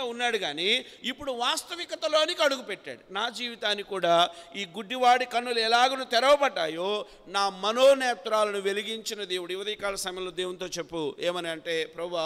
ఉన్నాడు కానీ ఇప్పుడు వాస్తవికతలోనికి అడుగు పెట్టాడు నా జీవితాన్ని కూడా ఈ గుడ్డివాడి కన్నులు ఎలాగను తెరవబడ్డాయో నా మనోనేత్రాలను వెలిగించిన దేవుడు ఉదయకాల సమయంలో దేవునితో చెప్పు ఏమని అంటే ప్రభా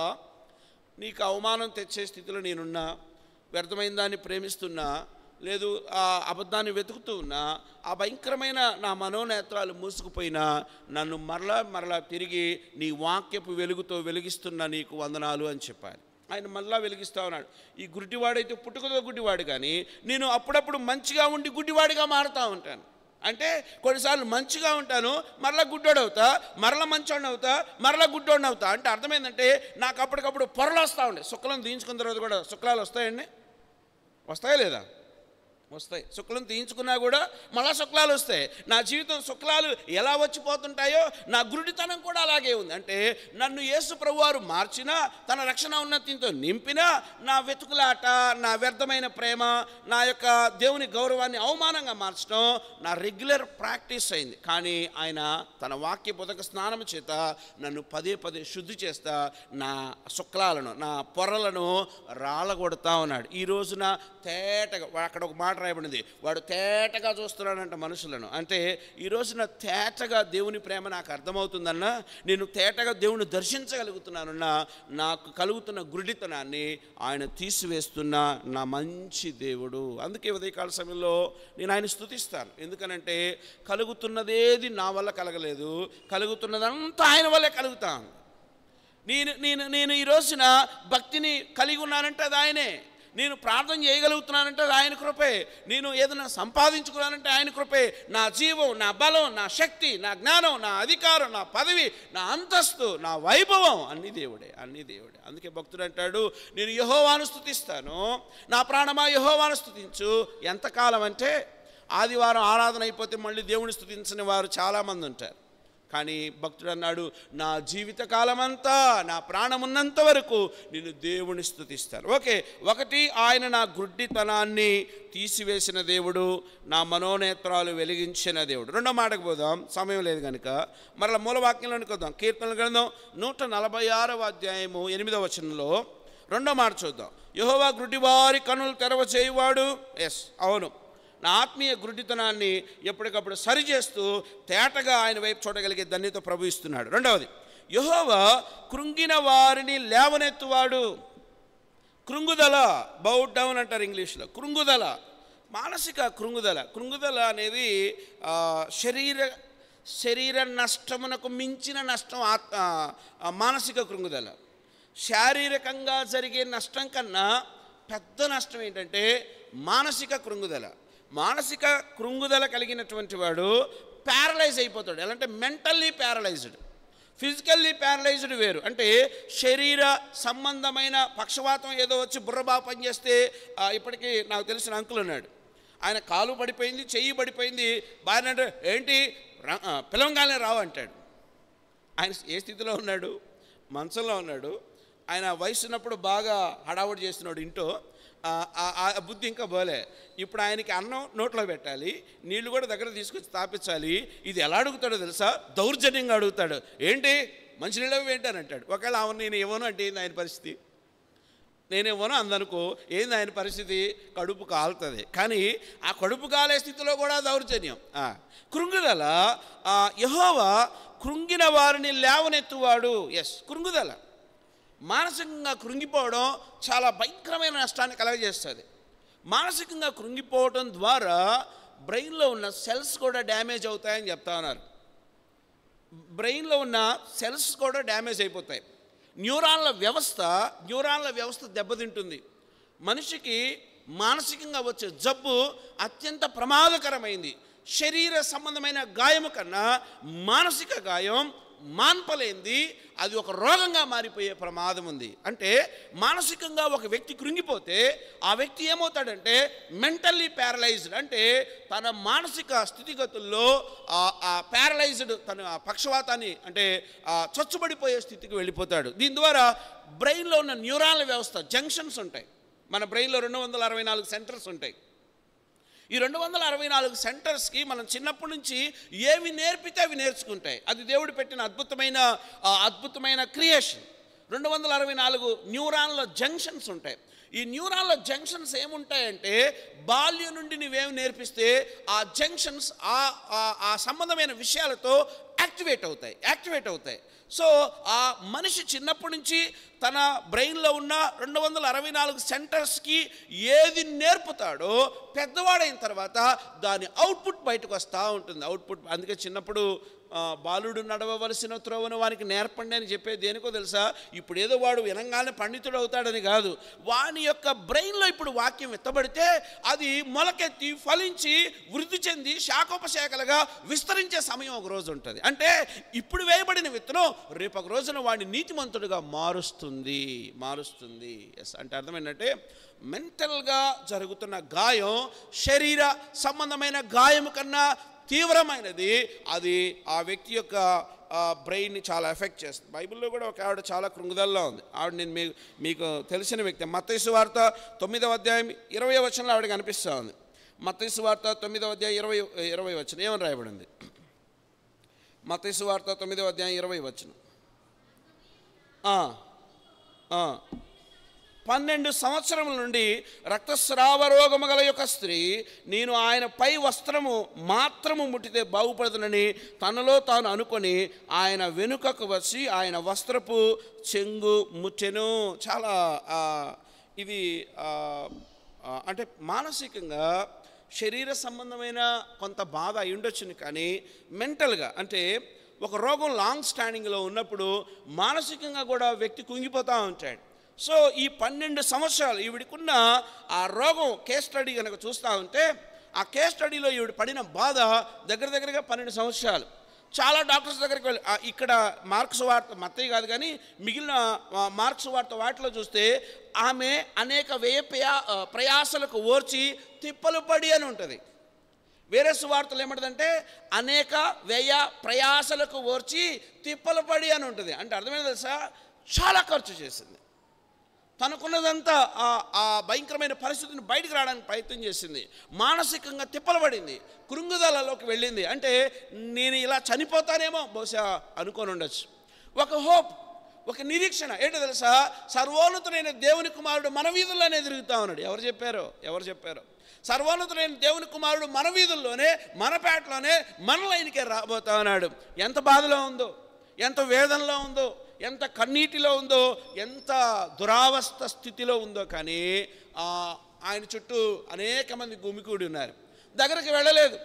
నీకు అవమానం తెచ్చే స్థితిలో నేనున్నా వ్యర్థమైన దాన్ని ప్రేమిస్తున్నా లేదు ఆ అబద్ధాన్ని వెతుకుతూ ఉన్నా ఆ భయంకరమైన నా మనోనేత్రాలు మూసుకుపోయినా నన్ను మరలా మరలా తిరిగి నీ వాక్యపు వెలుగుతో వెలిగిస్తున్నా నీకు వందనాలు అని చెప్పాలి ఆయన మళ్ళా వెలిగిస్తా ఉన్నాడు ఈ గుడ్డివాడైతే పుట్టుకతో గుడ్డివాడు కానీ నేను అప్పుడప్పుడు మంచిగా ఉండి గుడ్డివాడిగా మారుతూ ఉంటాను అంటే కొన్నిసార్లు మంచిగా ఉంటాను మరలా గుడ్డోడు అవుతా మరలా మంచోడిని అవుతా మరలా గుడ్డోడిని అవుతా అంటే అర్థమైందంటే నాకు అప్పటికప్పుడు పొరలు వస్తూ ఉండే శుక్లం తీయించుకున్న తర్వాత కూడా శుక్లాలు వస్తాయండి వస్తాయా లేదా వస్తాయి శుక్లం తీయించుకున్నా కూడా మళ్ళా శుక్లాలు వస్తాయి నా జీవితం శుక్లాలు ఎలా వచ్చిపోతుంటాయో నా గురుడితనం కూడా అలాగే ఉంది అంటే నన్ను యేసు ప్రభువారు మార్చినా తన రక్షణ ఉన్నతితో నింపినా నా వెతుకులాట నా వ్యర్థమైన ప్రేమ నా యొక్క దేవుని గౌరవాన్ని అవమానంగా మార్చడం నా రెగ్యులర్ ప్రాక్టీస్ అయింది కానీ ఆయన తన వాక్య బుధక స్నానం చేత నన్ను పదే పదే శుద్ధి చేస్తా నా శుక్లాలను నా పొరలను రాళ్ళగొడతా ఉన్నాడు ఈ రోజున తేటగా వా- అక్కడ ఒక మాట రాయబడింది వాడు తేటగా చూస్తున్నాడంట మనుషులను అంటే ఈ రోజున తేటగా దేవుని ప్రేమ నాకు అర్థమవుతుందన్నా నేను తేటగా దేవుని దర్శించగలుగుతున్నానన్నా నాకు కలుగుతున్న గురుడితనాన్ని ఆయన తీసివేస్తున్న నా మంచి దేవుడు అందుకే ఉదయకాల సమయంలో నేను ఆయన స్థుతిస్తాను ఎందుకనంటే కలుగుతున్నదేది నా వల్ల కలగలేదు కలుగుతున్నదంతా ఆయన వల్లే కలుగుతాను నేను నేను నేను ఈ రోజున భక్తిని కలిగి ఉన్నానంటే అది ఆయనే నేను ప్రార్థన చేయగలుగుతున్నానంటే అది ఆయన కృపే నేను ఏదైనా సంపాదించుకున్నానంటే ఆయన కృపే నా జీవం నా బలం నా శక్తి నా జ్ఞానం నా అధికారం నా పదవి నా అంతస్తు నా వైభవం అన్ని దేవుడే అన్ని దేవుడే అందుకే భక్తుడు అంటాడు నేను యహోవాను స్థుతిస్తాను నా ప్రాణమా యహోవాను స్థుతించు ఎంతకాలం అంటే ఆదివారం ఆరాధన అయిపోతే మళ్ళీ దేవుని స్థుతించని వారు చాలామంది ఉంటారు కానీ భక్తుడు అన్నాడు నా జీవిత కాలమంతా నా ప్రాణం ఉన్నంత వరకు నేను దేవుని స్థుతిస్తాను ఓకే ఒకటి ఆయన నా గుడ్డితనాన్ని తీసివేసిన దేవుడు నా మనోనేత్రాలు వెలిగించిన దేవుడు రెండో మాటకు పోదాం సమయం లేదు కనుక మరలా మూలవాక్యంలోనికి వద్దాం కీర్తన గ్రంథం నూట నలభై ఆరవ అధ్యాయము ఎనిమిదవ వచనంలో రెండో మాట చూద్దాం యహోవా గుడ్డివారి కనులు తెరవ చేయువాడు ఎస్ అవును నా ఆత్మీయ గుడ్డితనాన్ని ఎప్పటికప్పుడు సరిచేస్తూ తేటగా ఆయన వైపు చూడగలిగే ధన్యత ప్రభు ఇస్తున్నాడు రెండవది యహోవా కృంగిన వారిని లేవనెత్తువాడు కృంగుదల బౌట్ డౌన్ అంటారు ఇంగ్లీష్లో కృంగుదల మానసిక కృంగుదల కృంగుదల అనేది ఆ, శరీర శరీర నష్టమునకు మించిన నష్టం ఆత్- ఆ, ఆ, మానసిక కృంగుదల శారీరకంగా జరిగే నష్టం కన్నా పెద్ద నష్టం ఏంటంటే మానసిక కృంగుదల మానసిక కృంగుదల కలిగినటువంటి వాడు ప్యారలైజ్ అయిపోతాడు ఎలా అంటే మెంటల్లీ ప్యారలైజ్డ్ ఫిజికల్లీ ప్యారలైజ్డ్ వేరు అంటే శరీర సంబంధమైన పక్షవాతం ఏదో వచ్చి బుర్రబా పనిచేస్తే ఆ, ఇప్పటికీ నాకు తెలిసిన అంకుల్ ఉన్నాడు ఆయన కాలు పడిపోయింది చెయ్యి పడిపోయింది బాగా అంటే ఏంటి రా- ఆ, పిలవంగానే రావు అంటాడు ఆయన ఏ స్థితిలో ఉన్నాడు మంచంలో ఉన్నాడు ఆయన వయసు ఉన్నప్పుడు బాగా హడావుడి చేస్తున్నాడు ఇంటో ఆ, ఆ- ఆ బుద్ధి ఇంకా పోలే ఇప్పుడు ఆయనకి అన్నం నోట్లో పెట్టాలి నీళ్లు కూడా దగ్గర తీసుకొచ్చి తాపించాలి ఇది ఎలా అడుగుతాడో తెలుసా దౌర్జన్యంగా అడుగుతాడు ఏంటి మంచినీళ్ళు ఏంటి అని అంటాడు ఒకవేళ అవును నేను ఇవ్వను అంటే ఏంది ఆయన పరిస్థితి నేనేమోనో అందనుకో ఏంది ఆయన పరిస్థితి కడుపు కాలుతుంది కానీ ఆ కడుపు కాలే స్థితిలో కూడా దౌర్జన్యం ఆ, కృంగుదల ఆ, యెహోవా కృంగిన వారిని లేవనెత్తువాడు ఎస్ కృంగుదల మానసికంగా కృంగిపోవడం చాలా భయంకరమైన నష్టాన్ని కలగజేస్తుంది మానసికంగా కృంగిపోవడం ద్వారా బ్రెయిన్లో ఉన్న సెల్స్ కూడా డ్యామేజ్ అవుతాయని చెప్తా ఉన్నారు బ్రెయిన్లో ఉన్న సెల్స్ కూడా డ్యామేజ్ అయిపోతాయి న్యూరాన్ల వ్యవస్థ న్యూరాన్ల వ్యవస్థ దెబ్బతింటుంది మనిషికి మానసికంగా వచ్చే జబ్బు అత్యంత ప్రమాదకరమైంది శరీర సంబంధమైన గాయము కన్నా మానసిక గాయం మాన్పలేంది అది ఒక రోగంగా మారిపోయే ప్రమాదం ఉంది అంటే మానసికంగా ఒక వ్యక్తి కృంగిపోతే ఆ వ్యక్తి ఏమవుతాడంటే మెంటల్లీ ప్యారలైజ్డ్ అంటే తన మానసిక స్థితిగతుల్లో ఆ ప్యారలైజ్డ్ తన ఆ పక్షవాతాన్ని అంటే ఆ చచ్చుబడిపోయే స్థితికి వెళ్ళిపోతాడు దీని ద్వారా బ్రెయిన్లో ఉన్న న్యూరాన్ల వ్యవస్థ జంక్షన్స్ ఉంటాయి మన బ్రెయిన్లో రెండు వందల అరవై నాలుగు సెంటర్స్ ఉంటాయి ఈ రెండు వందల అరవై నాలుగు సెంటర్స్కి మనం చిన్నప్పటి నుంచి ఏవి నేర్పితే అవి నేర్చుకుంటాయి అది దేవుడు పెట్టిన అద్భుతమైన ఆ, అద్భుతమైన క్రియేషన్ రెండు వందల అరవై నాలుగు న్యూరాన్ల జంక్షన్స్ ఉంటాయి ఈ న్యూరాన్ల జంక్షన్స్ ఏముంటాయంటే బాల్యం నుండి నువ్వేం నేర్పిస్తే ఆ జంక్షన్స్ ఆ ఆ- ఆ సంబంధమైన విషయాలతో యాక్టివేట్ అవుతాయి యాక్టివేట్ అవుతాయి సో ఆ మనిషి చిన్నప్పటి నుంచి తన బ్రెయిన్లో ఉన్న రెండు వందల అరవై నాలుగు సెంటర్స్కి ఏది నేర్పుతాడో పెద్దవాడైన తర్వాత దాని అవుట్పుట్ బయటకు వస్తూ ఉంటుంది అవుట్పుట్ అందుకే చిన్నప్పుడు ఆ, బాలుడు నడవవలసిన త్రోవను వానికి నేర్పండి అని చెప్పేది దేనికో తెలుసా ఇప్పుడు ఏదో వాడు వినంగానే పండితుడు అవుతాడని కాదు వాని యొక్క బ్రెయిన్లో ఇప్పుడు వాక్యం ఎత్తబడితే అది మొలకెత్తి ఫలించి వృద్ధి చెంది శాఖోపశాఖలుగా విస్తరించే సమయం ఒక రోజు ఉంటుంది అంటే ఇప్పుడు వేయబడిన విత్తనం రేపు ఒక రోజున వాడిని నీతిమంతుడిగా మారుస్తుంది మారుస్తుంది ఎస్ అంటే అర్థం ఏంటంటే మెంటల్గా జరుగుతున్న గాయం శరీర సంబంధమైన గాయం కన్నా తీవ్రమైనది అది ఆ వ్యక్తి యొక్క బ్రెయిన్ని చాలా ఎఫెక్ట్ చేస్తుంది బైబిల్లో కూడా ఒక ఆవిడ చాలా కృంగుదల్లో ఉంది ఆవిడ నేను మీకు మీకు తెలిసిన వ్యక్తి మత్తైసు వార్త తొమ్మిదవ అధ్యాయం ఇరవై వచనంలో ఆవిడ కనిపిస్తూ ఉంది మత్తైసు వార్త తొమ్మిదవ అధ్యాయం ఇరవై ఇరవై వచనం ఏమని రాయబడింది మత్తైసు వార్త తొమ్మిదవ అధ్యాయం ఇరవై వచనం ఆ, ఆ. పన్నెండు సంవత్సరముల నుండి రక్తస్రావ రోగము గల యొక్క స్త్రీ నేను ఆయన పై వస్త్రము మాత్రము ముట్టితే బాగుపడుతుందని తనలో తాను అనుకొని ఆయన వెనుకకు వచ్చి ఆయన వస్త్రపు చెంగు ముట్టెను చాలా ఆ, ఇది ఆ, ఆ, అంటే మానసికంగా శరీర సంబంధమైన కొంత బాధ అయి ఉండొచ్చును కానీ మెంటల్గా అంటే ఒక రోగం లాంగ్ స్టాండింగ్లో ఉన్నప్పుడు మానసికంగా కూడా వ్యక్తి కుంగిపోతూ ఉంటాడు సో ఈ పన్నెండు సంవత్సరాలు ఈవిడికున్న ఆ రోగం కేస్ స్టడీ కనుక చూస్తూ ఉంటే ఆ కేస్ స్టడీలో ఈవిడ పడిన బాధ దగ్గర దగ్గరగా పన్నెండు సంవత్సరాలు చాలా డాక్టర్స్ దగ్గరికి వెళ్ళి ఆ, ఇక్కడ మార్క్స్ వార్త మత్తయ్య కాదు కానీ మిగిలిన ఆ, మార్క్స్ వార్త వాటిలో చూస్తే ఆమె అనేక వ్యయ ప్రయా- ఆ, ప్రయాసలకు ఓర్చి తిప్పలు పడి అని ఉంటుంది వేరే సువార్తలు ఏమంటుందంటే అనేక వ్యయ ప్రయాసలకు ఓర్చి తిప్పలు పడి అని ఉంటుంది అంటే అర్థమైంది తెలుసా చాలా ఖర్చు చేసింది తనకున్నదంతా ఆ- ఆ భయంకరమైన పరిస్థితిని బయటికి రావడానికి ప్రయత్నం చేసింది మానసికంగా తిప్పలబడింది కృంగుదలలోకి వెళ్ళింది అంటే నేను ఇలా చనిపోతానేమో బహుశా అనుకొని ఉండొచ్చు ఒక హోప్ ఒక నిరీక్షణ ఏంటో తెలుసా సర్వోన్నతుడైన దేవుని కుమారుడు మన వీధుల్లోనే తిరుగుతా ఉన్నాడు ఎవరు చెప్పారో ఎవరు చెప్పారో సర్వోన్నతుడైన దేవుని కుమారుడు మన వీధుల్లోనే మన పేటలోనే మన లైన్కే రాబోతా ఉన్నాడు ఎంత బాధలో ఉందో ఎంత వేదనలో ఉందో ఎంత కన్నీటిలో ఉందో ఎంత దురావస్థ స్థితిలో ఉందో కానీ ఆ, ఆయన చుట్టూ అనేక మంది గుమికూడి ఉన్నారు దగ్గరికి వెళ్ళలేదు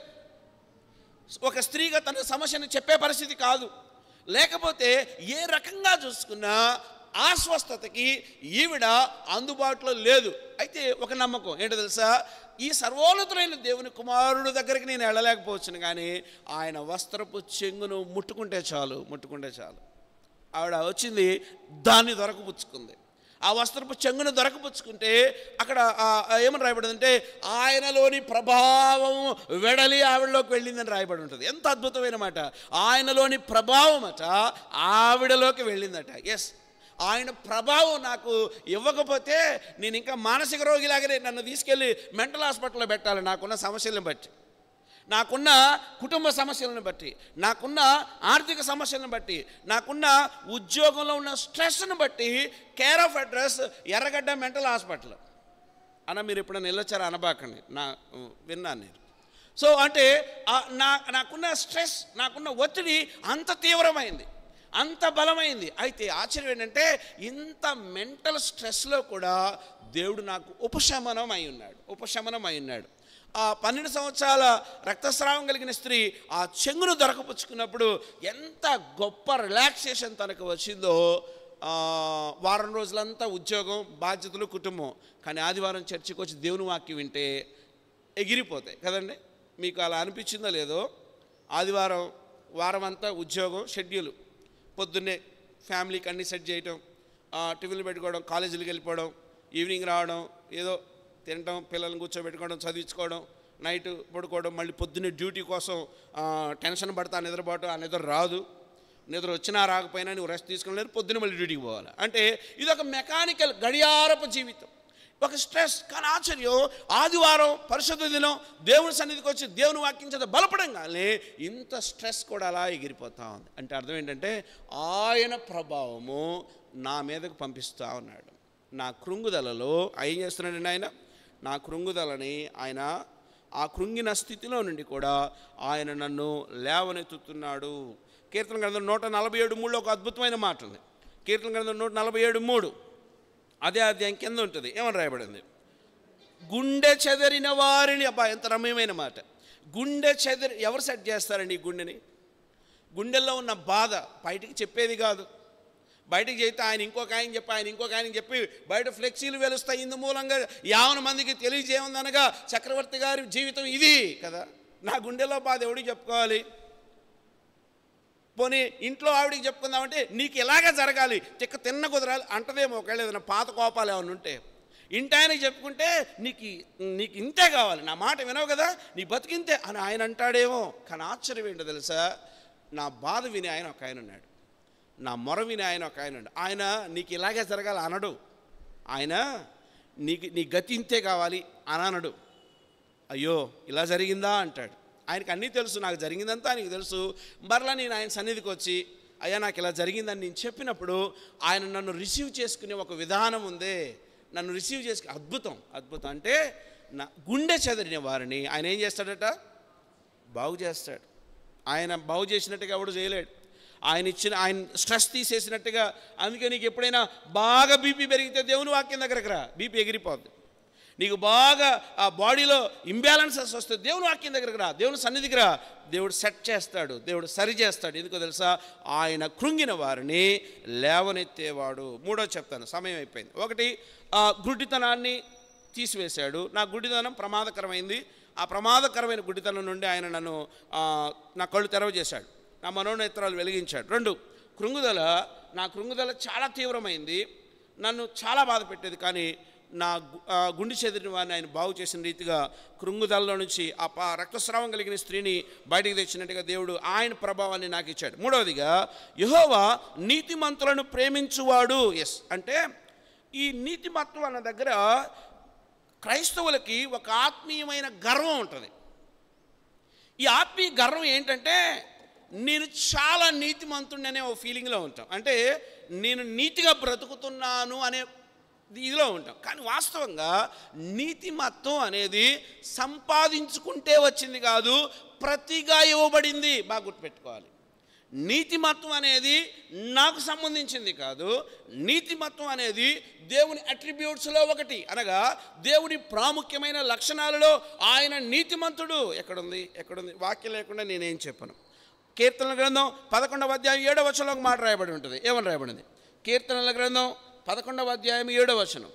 ఒక స్త్రీగా తన సమస్యను చెప్పే పరిస్థితి కాదు లేకపోతే ఏ రకంగా చూసుకున్నా ఆస్వస్థతకి ఈవిడ అందుబాటులో లేదు అయితే ఒక నమ్మకం ఏంటో తెలుసా ఈ సర్వోన్నతులైన దేవుని కుమారుడు దగ్గరికి నేను వెళ్ళలేకపోవచ్చును కానీ ఆయన వస్త్రపు చెంగును ముట్టుకుంటే చాలు ముట్టుకుంటే చాలు ఆవిడ వచ్చింది దాన్ని దొరకపుచ్చుకుంది ఆ వస్త్రపు చెంగును దొరకపుచ్చుకుంటే అక్కడ ఆ- ఆ ఏమని రాయబడిందంటే ఆయనలోని ప్రభావం వెడలి ఆవిడలోకి వెళ్ళిందని రాయబడి ఉంటుంది ఎంత అద్భుతమైన మాట ఆయనలోని ప్రభావం అట ఆవిడలోకి వెళ్ళిందట ఎస్ ఆయన ప్రభావం నాకు ఇవ్వకపోతే నేను ఇంకా మానసిక రోగిలాగానే నన్ను తీసుకెళ్ళి మెంటల్ హాస్పిటల్లో పెట్టాలి నాకున్న సమస్యలను బట్టి నాకున్న కుటుంబ సమస్యలను బట్టి నాకున్న ఆర్థిక సమస్యలను బట్టి నాకున్న ఉద్యోగంలో ఉన్న స్ట్రెస్ను బట్టి care of address Erragadda mental hospital అన్న మీరు ఎప్పుడైనా వెళ్ళొచ్చారా అనబాకండి నా విన్నాను నేను సో అంటే ఆ నా నాకున్న స్ట్రెస్ నాకున్న ఒత్తిడి అంత తీవ్రమైంది అంత బలమైంది అయితే ఆశ్చర్యం ఏంటంటే ఇంత మెంటల్ స్ట్రెస్లో కూడా దేవుడు నాకు ఉపశమనం అయి ఉన్నాడు ఉపశమనం అయి ఉన్నాడు ఆ పన్నెండు సంవత్సరాల రక్తస్రావం కలిగిన స్త్రీ ఆ చెంగును దొరకపుచ్చుకున్నప్పుడు ఎంత గొప్ప రిలాక్సేషన్ తనకు వచ్చిందో ఆ, వారం రోజులంతా ఉద్యోగం బాధ్యతలు కుటుంబం కానీ ఆదివారం చర్చికి వచ్చి దేవుని వాక్యం వింటే ఎగిరిపోతాయి కదండి మీకు అలా అనిపించిందో లేదో ఆదివారం వారం అంతా ఉద్యోగం షెడ్యూల్ పొద్దున్నే ఫ్యామిలీకి అన్ని సెట్ చేయటం ఆ, టిఫిన్లు పెట్టుకోవడం కాలేజీలకు వెళ్ళిపోవడం ఈవినింగ్ రావడం ఏదో తినడం పిల్లల్ని కూర్చోబెట్టుకోవడం చదివించుకోవడం నైట్ పడుకోవడం మళ్ళీ పొద్దున్నే డ్యూటీ కోసం ఆ, టెన్షన్ పడతా నిద్రపోవటం ఆ నిద్ర రాదు నిద్ర వచ్చినా రాకపోయినా నువ్వు రెస్ట్ తీసుకోలేదు పొద్దున్న మళ్ళీ డ్యూటీకి పోవాలి అంటే ఇది ఒక మెకానికల్ గడియారపు జీవితం ఒక స్ట్రెస్ కానీ ఆశ్చర్యం ఆదివారం పరిశుద్ధ దినం దేవుని సన్నిధికి వచ్చి దేవుని వాక్యం చేత బలపడంగానే ఇంత స్ట్రెస్ కూడా అలా ఎగిరిపోతా ఉంది అంటే అర్థం ఏంటంటే ఆయన ప్రభావము నా మీదకు పంపిస్తూ ఉన్నాడు నా కృంగుదలలో ఏం చేస్తున్నాడండి ఆయన నా కృంగుదలని ఆయన ఆ కృంగిన స్థితిలో నుండి కూడా ఆయన నన్ను లేవనెత్తుతున్నాడు కీర్తన గ్రంథం నూట నలభై ఏడు మూడులో ఒక అద్భుతమైన మాట ఉంది కీర్తన గ్రంథం నూట నలభై ఏడు మూడు అదే అధ్యాయం కింద ఉంటుంది ఏమని రాయబడింది గుండె చెదరిన వారిని అబ్బా ఎంత రమ్యమైన మాట గుండె చెదరి ఎవరు సెట్ చేస్తారండి ఈ గుండెని గుండెల్లో ఉన్న బాధ బయటికి చెప్పేది కాదు బయటికి చెప్తే ఆయన ఇంకొక ఆయన చెప్పి ఆయన ఇంకొక ఆయన చెప్పి బయట ఫ్లెక్సీలు వెలుస్తాయి ఇందు మూలంగా యావన మందికి తెలియజేయమనగా చక్రవర్తి గారి జీవితం ఇది కదా నా గుండెలో బాధ ఎవడికి చెప్పుకోవాలి పోనీ ఇంట్లో ఆవిడికి చెప్పుకుందామంటే నీకు ఇలాగే జరగాలి తిక్క తిన్న కుదరాలి అంటదేమో ఒకవేళ ఏదైనా పాత కోపాలు ఏమైనా ఉంటే ఇంటి ఆయనకి చెప్పుకుంటే నీకు నీకు ఇంతే కావాలి నా మాట వినవు కదా నీ బతికింతే అని ఆయన అంటాడేమో కానీ ఆశ్చర్యం ఏంటో తెలుసా నా బాధ విని ఆయన ఒక ఆయన ఉన్నాడు నా మొర విని ఆయన ఒక ఆయన ఉన్నాడు ఆయన నీకు ఇలాగే జరగాలి అనడు ఆయన నీకు నీ గతి ఇంతే కావాలి అని అనడు అయ్యో ఇలా జరిగిందా అంటాడు ఆయనకు అన్నీ తెలుసు నాకు జరిగిందంతా ఆయనకు తెలుసు మరలా నేను ఆయన సన్నిధికి వచ్చి అయ్యా నాకు ఇలా జరిగిందని నేను చెప్పినప్పుడు ఆయన నన్ను రిసీవ్ చేసుకునే ఒక విధానం ఉందే నన్ను రిసీవ్ చేసుకు అద్భుతం అద్భుతం అంటే నా గుండె చెదరిన వారిని ఆయన ఏం చేస్తాడట బాగు చేస్తాడు ఆయన బాగు చేసినట్టుగా ఎవడు చేయలేడు ఆయన ఇచ్చిన ఆయన స్ట్రెస్ తీసేసినట్టుగా అందుకే నీకు ఎప్పుడైనా బాగా బీపీ పెరిగితే దేవుని వాక్యం దగ్గరకు రా బీపీ ఎగిరిపోద్ది నీకు బాగా ఆ బాడీలో ఇంబ్యాలెన్సెస్ వస్తే దేవుని వాక్యం దగ్గరకు రా దేవుని సన్నిధికి రా దేవుడు సెట్ చేస్తాడు దేవుడు సరి చేస్తాడు ఎందుకో తెలుసా ఆయన కృంగిన వారిని లేవనెత్తేవాడు మూడో చెప్తాను సమయం అయిపోయింది ఒకటి ఆ గుడ్డితనాన్ని తీసివేశాడు నా గుడ్డితనం ప్రమాదకరమైంది ఆ ప్రమాదకరమైన గుడ్డితనం నుండి ఆయన నన్ను ఆ, నా కళ్ళు తెరవజేశాడు నా మనోనేత్రాలు వెలిగించాడు రెండు కృంగుదల నా కృంగుదల చాలా తీవ్రమైంది నన్ను చాలా బాధ పెట్టేది కానీ నా గు- ఆ గుండె చెదిరిన వారిని ఆయన బాగు చేసిన రీతిగా కృంగుదలలో నుంచి ఆ పా రక్తస్రావం కలిగిన స్త్రీని బయటికి తెచ్చినట్టుగా దేవుడు ఆయన ప్రభావాన్ని నాకు ఇచ్చాడు మూడవదిగా యహోవా నీతిమంతులను ప్రేమించువాడు ఎస్ అంటే ఈ నీతిమత్వం అన్న దగ్గర క్రైస్తవులకి ఒక ఆత్మీయమైన గర్వం ఉంటుంది ఈ ఆత్మీయ గర్వం ఏంటంటే నేను చాలా నీతిమంతుడిని అనే ఓ ఫీలింగ్లో ఉంటాం అంటే నేను నీతిగా బ్రతుకుతున్నాను అనే ఇదిలో ఉంటాం కానీ వాస్తవంగా నీతిమత్వం అనేది సంపాదించుకుంటే వచ్చింది కాదు ప్రతిగా ఇవ్వబడింది బాగా గుర్తుపెట్టుకోవాలి నీతిమత్వం అనేది నాకు సంబంధించింది కాదు నీతిమత్వం అనేది దేవుని అట్రిబ్యూట్స్లో ఒకటి అనగా దేవుని ప్రాముఖ్యమైన లక్షణాలలో ఆయన నీతిమంతుడు ఎక్కడుంది ఎక్కడుంది వాక్యం లేకుండా నేనేం చెప్పను కీర్తనల గ్రంథం పదకొండవ అధ్యాయం ఏడవ వచనంలో ఒక మాట రాయబడి ఉంటుంది ఏమని రాయబడింది కీర్తనల గ్రంథం పదకొండవ అధ్యాయం ఏడవ వచనం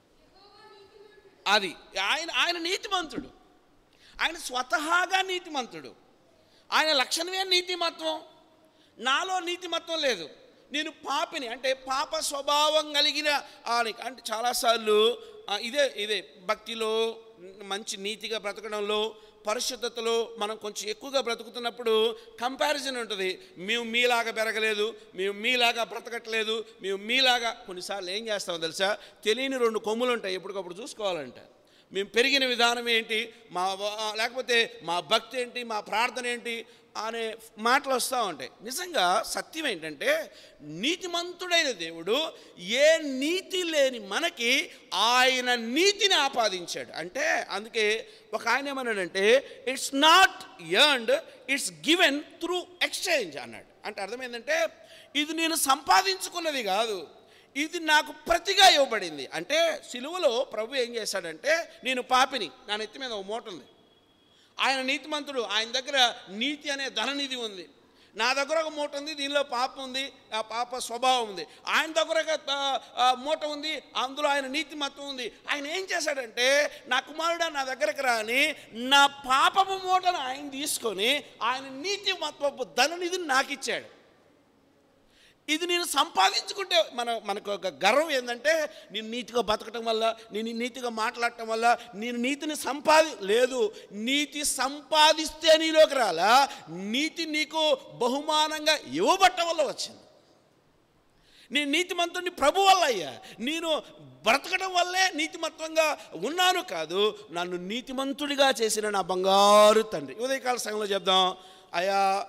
అది ఆయన ఆయన నీతిమంతుడు ఆయన స్వతహాగా నీతిమంతుడు ఆయన లక్షణమే నీతిమత్వం నాలో నీతిమత్వం లేదు నేను పాపిని అంటే పాప స్వభావం కలిగిన ఆని- అంటే చాలాసార్లు ఆ, ఇదే ఇదే భక్తిలో మంచి నీతిగా బ్రతకడంలో పరిశుద్ధతలో మనం కొంచెం ఎక్కువగా బ్రతుకుతున్నప్పుడు కంపారిజన్ ఉంటుంది మేము మీలాగా పెరగలేదు మేము మీలాగా బ్రతకట్లేదు మేము మీలాగా కొన్నిసార్లు ఏం చేస్తామో తెలుసా తెలియని రెండు కొమ్ములు ఉంటాయి ఎప్పటికప్పుడు చూసుకోవాలంట మేము పెరిగిన విధానం ఏంటి మా వ- లేకపోతే మా భక్తి ఏంటి మా ప్రార్థన ఏంటి అనే మాటలు వస్తూ ఉంటాయి నిజంగా సత్యం ఏంటంటే నీతిమంతుడైన దేవుడు ఏ నీతి లేని మనకి ఆయన నీతిని ఆపాదించాడు అంటే అందుకే ఒక ఆయన ఏమన్నాడంటే it's not earned it's given through exchange అన్నాడు అంటే అర్థమైందంటే ఇది నేను సంపాదించుకున్నది కాదు ఇది నాకు ప్రతిగా ఇవ్వబడింది అంటే సిలువలో ప్రభు ఏం చేశాడంటే నేను పాపిని నా నెత్తి మీద ఒక మూట ఉంది ఆయన నీతిమంతుడు ఆయన దగ్గర నీతి అనే ధననిధి ఉంది నా దగ్గర ఒక మూట ఉంది దీనిలో పాప ఉంది ఆ పాప స్వభావం ఉంది ఆయన దగ్గర ఒక ఆ, ఆ, మూట ఉంది అందులో ఆయన నీతిమత్వం ఉంది ఆయన ఏం చేశాడంటే నా కుమారుడు నా దగ్గరకు రాని నా పాపపు మూటను ఆయన తీసుకొని ఆయన నీతిమత్వపు ధననిధిని నాకు ఇచ్చాడు ఇది నేను సంపాదించుకుంటే మన మనకు ఒక గర్వం ఏంటంటే నేను నీతిగా బతకటం వల్ల నేను నీతిగా మాట్లాడటం వల్ల నేను నీతిని సంపాది లేదు నీతి సంపాదిస్తే నీలోకి రాలా నీతి నీకు బహుమానంగా ఇవ్వబట్టం వల్ల వచ్చింది నేను నీతిమంతుడిని ప్రభు వల్ల అయ్యా నేను బ్రతకడం వల్లే నీతిమత్వంగా ఉన్నాను కాదు నన్ను నీతిమంతుడిగా చేసిన నా బంగారు తండ్రి ఉదయకాల సంఘంలో చెప్దాం అయా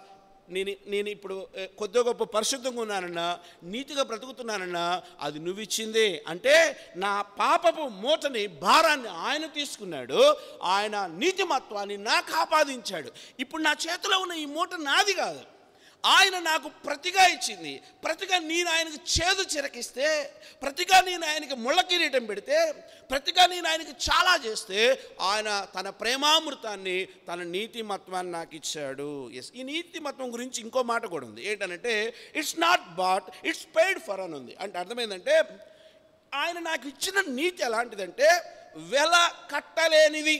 నేను నేను ఇప్పుడు ఏ, కొద్దిగా గొప్ప పరిశుద్ధంగా ఉన్నానన్నా నీతిగా బ్రతుకుతున్నానన్నా అది నువ్వు ఇచ్చిందే అంటే నా పాపపు మూటని భారాన్ని ఆయన తీసుకున్నాడు ఆయన నీతిమత్వాన్ని నాకు ఆపాదించాడు ఇప్పుడు నా చేతిలో ఉన్న ఈ మూట నాది కాదు ఆయన నాకు ప్రతిగా ఇచ్చింది ప్రతిగా నేను ఆయనకు చేదు చిరకిస్తే ప్రతిగా నేను ఆయనకి ముళ్ళ కిరీటం పెడితే ప్రతిగా నేను ఆయనకి చాలా చేస్తే ఆయన తన ప్రేమామృతాన్ని తన నీతిమత్వాన్ని నాకు ఇచ్చాడు ఎస్ ఈ నీతిమత్వం గురించి ఇంకో మాట కూడా ఉంది ఏంటంటే it's not bought it's paid for అని ఉంది అంటే అర్థమైందంటే ఆయన నాకు ఇచ్చిన నీతి ఎలాంటిదంటే వెల కట్టలేనిది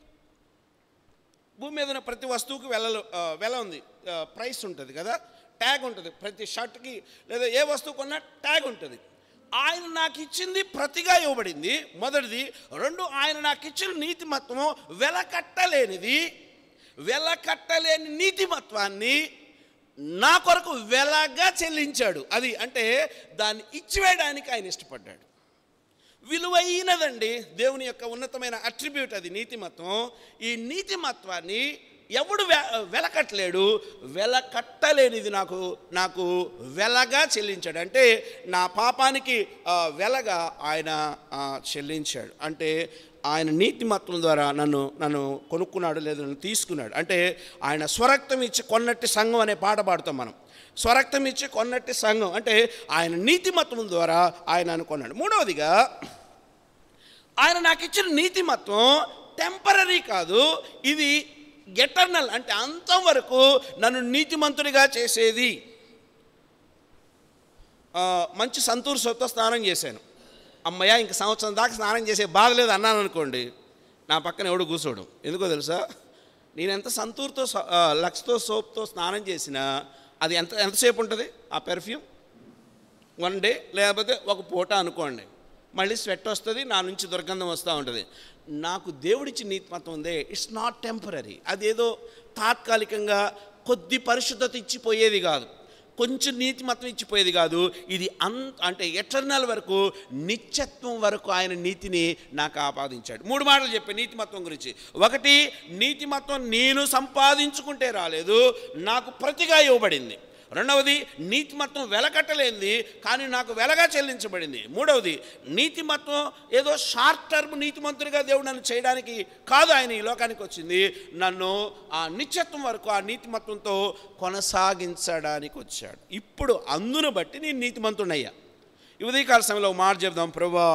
భూమి మీద ఉన్న ప్రతి వస్తువుకి వెల వెల ఉంది ఆ, ప్రైస్ ఉంటుంది కదా ట్యాగ్ ఉంటుంది ప్రతి షర్ట్కి లేదా ఏ వస్తువు కొన్నా ట్యాగ్ ఉంటుంది ఆయన నాకు ఇచ్చింది ప్రతిగా ఇవ్వబడింది మొదటిది రెండు ఆయన నాకు ఇచ్చిన నీతిమత్వము వెల కట్టలేనిది వెల కట్టలేని నీతిమత్వాన్ని నా కొరకు వెలగా చెల్లించాడు అది అంటే దాన్ని ఇచ్చివేయడానికి ఆయన ఇష్టపడ్డాడు విలువైనదండి దేవుని యొక్క ఉన్నతమైన అట్రిబ్యూట్ అది నీతిమత్వం ఈ నీతిమత్వాన్ని ఎవడు వె వెలకట్టలేడు వెలకట్టలేనిది నాకు నాకు వెలగా చెల్లించాడు అంటే నా పాపానికి ఆ, వెలగా ఆయన ఆ, చెల్లించాడు అంటే ఆయన నీతిమత్వం ద్వారా నన్ను నన్ను కొనుక్కున్నాడు లేదా నన్ను తీసుకున్నాడు అంటే ఆయన స్వరక్తం ఇచ్చి కొన్నట్టి సంఘం అనే పాట పాడుతాం మనం స్వరక్తం ఇచ్చి కొన్నట్టి సంఘం అంటే ఆయన నీతిమత్వం ద్వారా ఆయన అనుకున్నాడు మూడవదిగా ఆయన నాకు ఇచ్చిన నీతిమత్వం టెంపరీ కాదు ఇది ఎటర్నల్ అంటే అంతం వరకు నన్ను నీతిమంతుడిగా చేసేది ఆ, మంచి సంతూర్ సొత్తో స్నానం చేశాను అమ్మయ్య ఇంక సంవత్సరం దాకా స్నానం చేసే బాధ లేదు అన్నాను అనుకోండి నా పక్కన ఎవడు కూర్చోడు ఎందుకో తెలుసా నేను ఎంత సంతూర్తో స- ఆ, లక్స్తో సోప్తో స్నానం చేసినా అది ఎంత ఎంతసేపు ఉంటుంది ఆ పెర్ఫ్యూమ్ వన్ డే లేకపోతే ఒక పూట అనుకోండి మళ్ళీ స్వెట్ వస్తుంది నా నుంచి దుర్గంధం వస్తూ ఉంటుంది నాకు దేవుడిచ్చి నీతిమత్వం ఉందే ఇట్స్ నాట్ టెంపరీ అదేదో తాత్కాలికంగా కొద్ది పరిశుద్ధత ఇచ్చిపోయేది కాదు కొంచెం నీతిమత్వం ఇచ్చిపోయేది కాదు ఇది అంత అంటే ఎటర్నల్ వరకు నిత్యత్వం వరకు ఆయన నీతిని నాకు ఆపాదించాడు మూడు మాటలు చెప్పే నీతిమత్వం గురించి ఒకటి నీతిమత్వం నేను సంపాదించుకుంటే రాలేదు నాకు ప్రతిగా ఇవ్వబడింది రెండవది నీతిమత్వం వెలకట్టలేనిది కానీ నాకు వెలగా చెల్లించబడింది మూడవది నీతిమత్వం ఏదో షార్ట్ టర్మ్ నీతిమంతుడిగా దేవుడు నన్ను చేయడానికి కాదు ఆయన ఈ లోకానికి వచ్చింది నన్ను ఆ నిత్యత్వం వరకు ఆ నీతిమత్వంతో కొనసాగించడానికి వచ్చాడు ఇప్పుడు అందును బట్టి నేను నీతిమంతుడయ్యా ఈ ఉదయకాల సమయంలో ఒక మాట చెప్దాం ప్రభా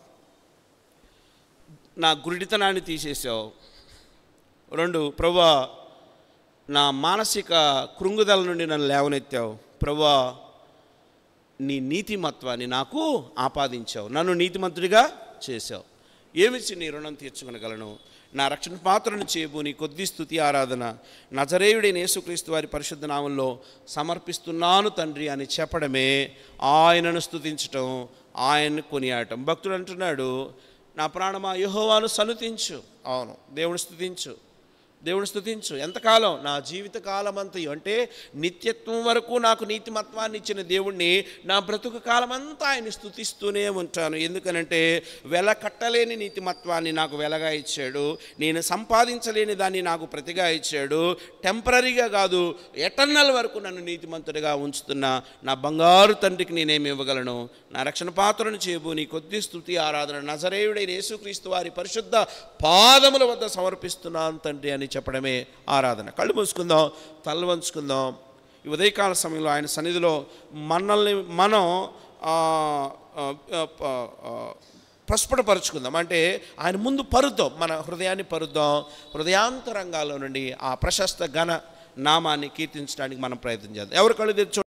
నా గురిడితనాన్ని తీసేసావు రెండు ప్రభా నా మానసిక కృంగుదల నుండి నన్ను లేవనెత్తావు ప్రభా నీ నీతిమత్వాన్ని నాకు ఆపాదించావు నన్ను నీతిమంతుడిగా చేశావు ఏమిచ్చి నీ రుణం తీర్చుకొనగలను నా రక్షణ పాత్రను చేయబో నీ కొద్ది స్థుతి ఆరాధన నజరేయుడైన యేసుక్రీస్తు వారి పరిశుద్ధ నామంలో సమర్పిస్తున్నాను తండ్రి అని చెప్పడమే ఆయనను స్థుతించటం ఆయన్ని కొనియాడటం భక్తుడు అంటున్నాడు నా ప్రాణమా యెహోవాను సనుతించు అవును దేవుని స్థుతించు దేవుని స్థుతించు ఎంతకాలం నా జీవిత కాలం అంతయు అంటే నిత్యత్వం వరకు నాకు నీతిమత్వాన్ని ఇచ్చిన దేవుణ్ణి నా బ్రతుకు కాలం అంతా ఆయన స్థుతిస్తూనే ఉంటాను ఎందుకనంటే వెల కట్టలేని నీతిమత్వాన్ని నాకు వెలగా ఇచ్చాడు నేను సంపాదించలేని దాన్ని నాకు ప్రతిగా ఇచ్చాడు టెంపరీగా కాదు ఎటర్నల్ వరకు నన్ను నీతిమంతుడిగా ఉంచుతున్న నా బంగారు తండ్రికి నేనేమి ఇవ్వగలను నా రక్షణ పాత్రను చేయబో నీ కొద్ది స్థుతి ఆరాధన నజరేయుడైన యేసుక్రీస్తు వారి పరిశుద్ధ పాదముల వద్ద సమర్పిస్తున్నాను తండ్రి అని చెప్పడమే ఆరాధన కళ్ళు మూసుకుందాం తల వంచుకుందాం ఈ ఉదయకాల సమయంలో ఆయన సన్నిధిలో మనల్ని మనం ఆ, ఆ, ఆ, ఆ, ప్రస్ఫుటపరుచుకుందాం అంటే ఆయన ముందు పరుద్దాం మన హృదయాన్ని పరుద్దాం హృదయాంతరంగాల్లో నుండి ఆ ప్రశస్త ఘన నామాన్ని కీర్తించడానికి మనం ప్రయత్నం చేద్దాం ఎవరు కళ్ళు తెచ్చు